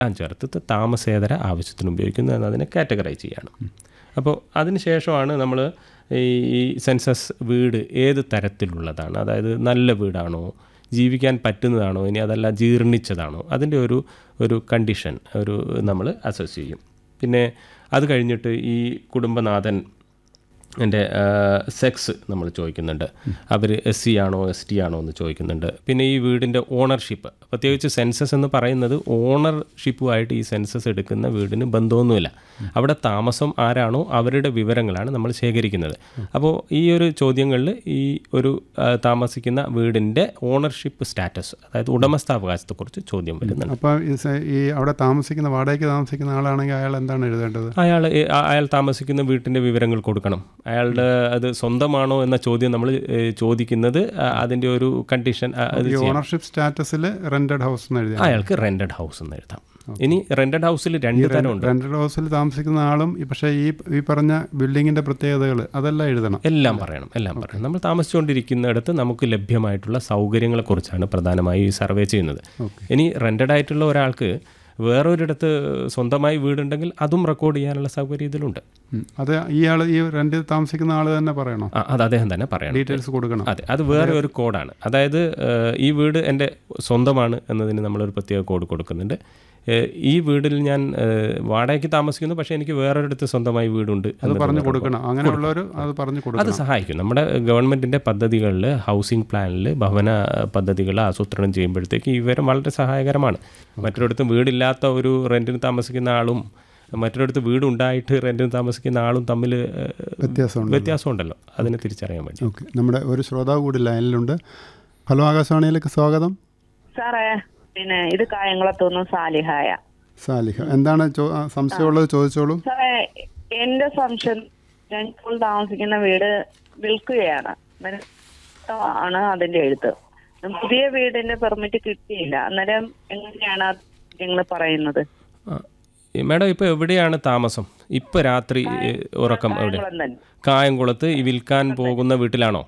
എല്ലാം ചേർത്ത് താമസേതര ആവശ്യത്തിന് ഉപയോഗിക്കുന്നു എന്നതിനെ കാറ്റഗറൈസ് ചെയ്യാണ് അപ്പോൾ അതിന് ശേഷമാണ് നമ്മൾ ഈ സെൻസസ് വീട് ഏത് തരത്തിലുള്ളതാണ് അതായത് നല്ല വീടാണോ ജീവിക്കാൻ പറ്റുന്നതാണോ ഇനി അതല്ല ജീർണിച്ചതാണോ അതിൻ്റെ ഒരു ഒരു കണ്ടീഷൻ ഒരു നമ്മൾ അസസ് ചെയ്യും പിന്നെ അത് കഴിഞ്ഞിട്ട് ഈ കുടുംബനാഥൻ എൻ്റെ സെക്സ് നമ്മൾ ചോദിക്കുന്നുണ്ട് അവർ എസ് സി ആണോ എസ് ടി ആണോ എന്ന് ചോദിക്കുന്നുണ്ട് പിന്നെ ഈ വീടിൻ്റെ ഓണർഷിപ്പ് പ്രത്യേകിച്ച് സെൻസസ് എന്ന് പറയുന്നത് ഓണർഷിപ്പുമായിട്ട് ഈ സെൻസസ് എടുക്കുന്ന വീടിന് ബന്ധമൊന്നുമില്ല അവിടെ താമസം ആരാണോ അവരുടെ വിവരങ്ങളാണ് നമ്മൾ ശേഖരിക്കുന്നത് അപ്പോൾ ഈ ഒരു ചോദ്യങ്ങളിൽ ഈ ഒരു ആ, താമസിക്കുന്ന വീടിൻ്റെ ഓണർഷിപ്പ് സ്റ്റാറ്റസ് അതായത് ഉടമസ്ഥാവകാശത്തെക്കുറിച്ച് ചോദ്യം വരുന്നുണ്ട് അപ്പോൾ ഈ സ- ഈ അവിടെ താമസിക്കുന്ന വാടകയ്ക്ക് താമസിക്കുന്ന ആളാണെങ്കിൽ അയാൾ എന്താണ് എഴുതേണ്ടത് അയാൾ അയാൾ താമസിക്കുന്ന വീട്ടിൻ്റെ വിവരങ്ങൾ കൊടുക്കണം അയാളുടെ അത് സ്വന്തമാണോ എന്ന ചോദ്യം നമ്മൾ ചോദിക്കുന്നത് ആ, അതിൻ്റെ ഒരു കണ്ടീഷൻ ആ, അത് ഈ ചെയ്യണം. ഓണർഷിപ്പ് സ്റ്റാറ്റസിൽ റെന്റഡ് ഹൗസ് എന്ന് എഴുതിയാൽ അയാൾക്ക് റെന്റഡ് ഹൗസ് എന്ന് എഴുതാം ഇനി റെന്റഡ് ഹൗസിൽ രണ്ട് തരമുണ്ട് റെന്റഡ് ഹൗസിൽ താമസിക്കുന്ന ആളും ഈ- പക്ഷേ ഈ ഈ പറഞ്ഞ ബിൽഡിങ്ങിന്റെ പ്രത്യേകതകൾ അതെല്ലാം എഴുതണം എല്ലാം പറയണം എല്ലാം പറയണം നമ്മൾ താമസിച്ചുകൊണ്ടിരിക്കുന്നിടത്ത് നമുക്ക് ലഭ്യമായിട്ടുള്ള സൗകര്യങ്ങളെക്കുറിച്ചാണ് പ്രധാനമായും ഈ സർവേ ചെയ്യുന്നത് ഇനി റെന്റഡ് ആയിട്ടുള്ള ഒരാൾക്ക് വേറൊരിടത്ത് സ്വന്തമായി വീടുണ്ടെങ്കിൽ അതും റെക്കോർഡ് ചെയ്യാനുള്ള സൗകര്യം ഇതിലുണ്ട് ഉം. അത് ഇയാൾ ഈ റെന്റിൽ താമസിക്കുന്ന ആൾ തന്നെ പറയണോ ആ, അത് അദ്ദേഹം തന്നെ പറയണം ഡീറ്റെയിൽസ് കൊടുക്കണം അതെ അത് വേറെ ഒരു കോഡാണ് അതായത് ഏഹ്, ഈ വീട് എൻ്റെ സ്വന്തമാണ് എന്നതിന് നമ്മളൊരു പ്രത്യേക കോഡ് കൊടുക്കുന്നുണ്ട് ഏഹ്, ഈ വീടിൽ ഞാൻ ഏഹ്, വാടകയ്ക്ക് താമസിക്കുന്നു പക്ഷേ എനിക്ക് വേറൊരിടത്ത് സ്വന്തമായി വീടുണ്ട് അത് എന്നതിന് പറഞ്ഞു വേറെ കൊടുക്കണം അങ്ങനെയുള്ളവർ അത് പറഞ്ഞു അത് കൊടുക്കണം സഹായിക്കും നമ്മുടെ ഗവൺമെൻറ്റിൻ്റെ പദ്ധതികളിൽ ഹൗസിംഗ് പ്ലാനിൽ ഭവന പദ്ധതികൾ ആസൂത്രണം ചെയ്യുമ്പോഴത്തേക്ക് ഈ വിവരം വളരെ സഹായകരമാണ് മറ്റൊരിടത്തും വീടില്ലാത്ത ഒരു റെൻറ്റിന് താമസിക്കുന്ന ആളും മറ്റൊരിടത്ത് വീടുണ്ടായിട്ട് റെൻറ്റിന് താമസിക്കുന്ന ആളും തമ്മിൽ ഏഹ്, വ്യത്യാസമുണ്ട് വ്യത്യാസമുണ്ടല്ലോ അതിനെ തിരിച്ചറിയാൻ വേണ്ടി ഓക്കെ നമ്മുടെ ഒരു ശ്രോതാവ് കൂടി ലൈനിലുണ്ട് ഹലോ ആകാശവാണിയിലേക്ക് സ്വാഗതം സാറേ പിന്നെ ഇത് കായംകുളത്തുനിന്ന് സാലിഹായ സാലിഹ എന്താണ് ചോ- ആ, സംശയമുള്ളത് ചോദിച്ചോളൂ സാറേ എന്റെ സംശയം ഞാൻ ഇപ്പോൾ താമസിക്കുന്ന വീട് വിൽക്കുകയാണ് അന്നേരം ആണ് അതിന്റെ എഴുത്ത് പുതിയ വീടിന്റെ പെർമിറ്റ് കിട്ടിയില്ല അന്നേരം എങ്ങനെയാണ് നിങ്ങൾ പറയുന്നത് ആ, ഈ മാഡം ഇപ്പോൾ എവിടെയാണ് താമസം ഇപ്പോൾ രാത്രി ഏ, ഉറക്കം എവിടെ കായംകുളം തന്നെ കായംകുളത്ത് ഈ വിൽക്കാൻ പോകുന്ന വീട്ടിലാണോ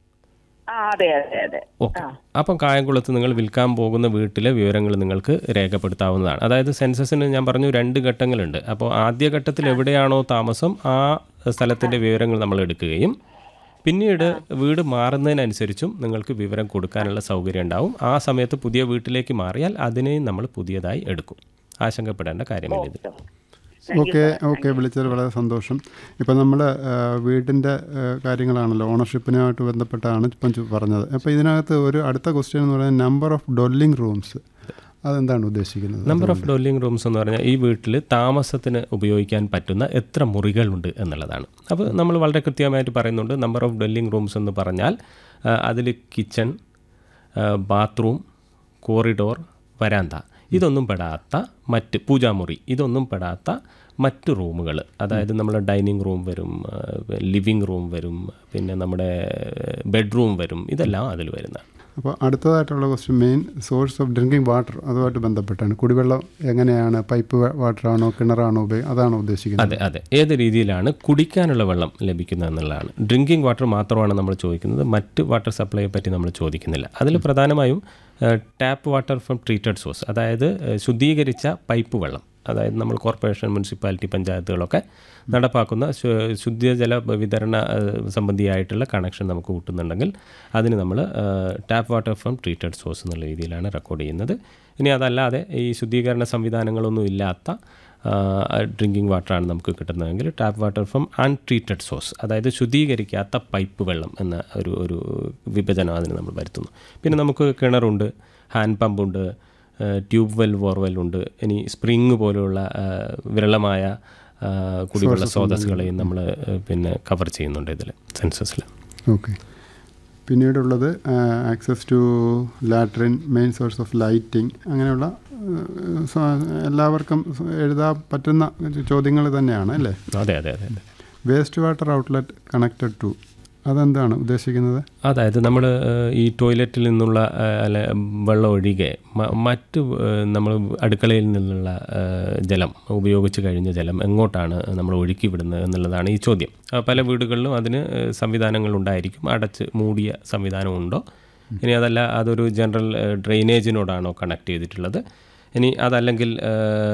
ആ അതെ അതെ അതെ ഓക്കെ അപ്പം കായംകുളത്ത് നിങ്ങൾ വിൽക്കാൻ പോകുന്ന വീട്ടിലെ വിവരങ്ങൾ നിങ്ങൾക്ക് രേഖപ്പെടുത്താവുന്നതാണ് അതായത് സെൻസസിന് ഞാൻ പറഞ്ഞു രണ്ട് ഘട്ടങ്ങളുണ്ട് അപ്പോൾ ആദ്യ ഘട്ടത്തിൽ എവിടെയാണോ താമസം ആ സ്ഥലത്തിൻ്റെ വിവരങ്ങൾ നമ്മൾ എടുക്കുകയും പിന്നീട് വീട് മാറുന്നതിനനുസരിച്ചും നിങ്ങൾക്ക് വിവരം കൊടുക്കാനുള്ള സൗകര്യം ഉണ്ടാവും ആ സമയത്ത് പുതിയ വീട്ടിലേക്ക് മാറിയാൽ അതിനെയും നമ്മൾ പുതിയതായി എടുക്കും ആശങ്കപ്പെടേണ്ട കാര്യമില്ല ഇത് ഓക്കെ ഓക്കെ വിളിച്ചത് വളരെ സന്തോഷം ഇപ്പം നമ്മൾ വീടിൻ്റെ കാര്യങ്ങളാണല്ലോ ഓണർഷിപ്പിനുമായിട്ട് ബന്ധപ്പെട്ടാണ് ഇപ്പം ചു- പറഞ്ഞത് അപ്പോൾ ഇതിനകത്ത് ഒരു അടുത്ത ക്വസ്റ്റ്യൻ എന്ന് പറയുന്നത് നമ്പർ ഓഫ് ഡൊല്ലിംഗ് റൂംസ് അതെന്താണ് ഉദ്ദേശിക്കുന്നത് നമ്പർ ഓഫ് ഡോലിംഗ് റൂംസ് എന്ന് പറഞ്ഞാൽ ഈ വീട്ടിൽ താമസത്തിന് ഉപയോഗിക്കാൻ പറ്റുന്ന എത്ര മുറികളുണ്ട് എന്നുള്ളതാണ് അപ്പോൾ നമ്മൾ വളരെ കൃത്യമായിട്ട് പറയുന്നുണ്ട് നമ്പർ ഓഫ് ഡൊല്ലിംഗ് റൂംസ് എന്ന് പറഞ്ഞാൽ അതിൽ കിച്ചൺ ബാത്റൂം കോറിഡോർ വരാന്ത ഇതൊന്നും പെടാത്ത മറ്റ് പൂജാമുറി ഇതൊന്നും പെടാത്ത മറ്റ് റൂമുകൾ അതായത് നമ്മുടെ ഡൈനിങ് റൂം വരും ലിവിങ് റൂം വരും പിന്നെ നമ്മുടെ ബെഡ്റൂം വരും ഇതെല്ലാം അതിൽ വരുന്നതാണ് അപ്പോൾ അടുത്തതായിട്ടുള്ള question main source of drinking water അതുമായിട്ട് ബന്ധപ്പെട്ടാണ് കുടിവെള്ളം എങ്ങനെയാണ് പൈപ്പ് വാട്ടറാണോ കിണറാണോ ഉപയോഗി അതാണോ ഉദ്ദേശിക്കുന്നത് അതെ അതെ ഏത് രീതിയിലാണ് കുടിക്കാനുള്ള വെള്ളം ലഭിക്കുന്നത് എന്നുള്ളതാണ് ഡ്രിങ്കിങ് വാട്ടർ മാത്രമാണ് നമ്മൾ ചോദിക്കുന്നത് മറ്റ് വാട്ടർ സപ്ലൈയെ പറ്റി നമ്മൾ ചോദിക്കുന്നില്ല അതിൽ പ്രധാനമായും tap water from treated source അതായത് ഏഹ്, ശുദ്ധീകരിച്ച പൈപ്പ് വെള്ളം അതായത് നമ്മൾ കോർപ്പറേഷൻ മുനിസിപ്പാലിറ്റി പഞ്ചായത്തുകളൊക്കെ നടപ്പാക്കുന്ന ശു- ശുദ്ധജല വിതരണ ഏഹ്, സംബന്ധിയായിട്ടുള്ള കണക്ഷൻ നമുക്ക് കിട്ടുന്നുണ്ടെങ്കിൽ അതിന് നമ്മൾ tap water from treated source എന്നുള്ള രീതിയിലാണ് റെക്കോർഡ് ചെയ്യുന്നത് ഇനി അതല്ലാതെ ഈ ശുദ്ധീകരണ സംവിധാനങ്ങളൊന്നും ഇല്ലാത്ത ഡ്രിങ്കിങ് വാട്ടറാണ് നമുക്ക് കിട്ടുന്നതെങ്കിൽ tap water from untreated source അതായത് ശുദ്ധീകരിക്കാത്ത പൈപ്പ് വെള്ളം എന്ന ഒരു ഒരു വിഭജനം അതിന് നമ്മൾ വരുത്തുന്നു പിന്നെ നമുക്ക് കിണറുണ്ട് ഹാൻഡ് പമ്പുണ്ട് ട്യൂബ് വെൽ ബോർവെൽ ഉണ്ട് ഇനി സ്പ്രിങ് പോലെയുള്ള ആ, വിരളമായ ആ, കുടിവെള്ള സ്രോതസ്സുകളെയും നമ്മൾ പിന്നെ കവർ ചെയ്യുന്നുണ്ട് ഇതിൽ സെൻസസിൽ ഓക്കെ പിന്നീടുള്ളത് access to latrine main source of lighting അങ്ങനെയുള്ള ആ, സ- എല്ലാവർക്കും എഴുതാൻ പറ്റുന്ന ചോദ്യങ്ങൾ തന്നെയാണ് അല്ലേ അതെ അതെ അതെ അതെ waste water outlet connected to അതെന്താണ് ഉദ്ദേശിക്കുന്നത് അതായത് നമ്മൾ ഈ ടോയ്ലറ്റിൽ നിന്നുള്ള ആ, അല്ല വെള്ളം ഒഴികെ മ- മറ്റ് നമ്മൾ അടുക്കളയിൽ നിന്നുള്ള ആ, ജലം ഉപയോഗിച്ച് കഴിഞ്ഞ ജലം എങ്ങോട്ടാണ് നമ്മൾ ഒഴുക്കി വിടുന്നത് എന്നുള്ളതാണ് ഈ ചോദ്യം ആ, പല വീടുകളിലും അതിന് സംവിധാനങ്ങൾ ഉണ്ടായിരിക്കും അടച്ച് മൂടിയ സംവിധാനമുണ്ടോ ഇനി അതല്ല അതൊരു ജനറൽ ഡ്രെയിനേജിനോടാണോ കണക്ട് ചെയ്തിട്ടുള്ളത് ഇനി അതല്ലെങ്കിൽ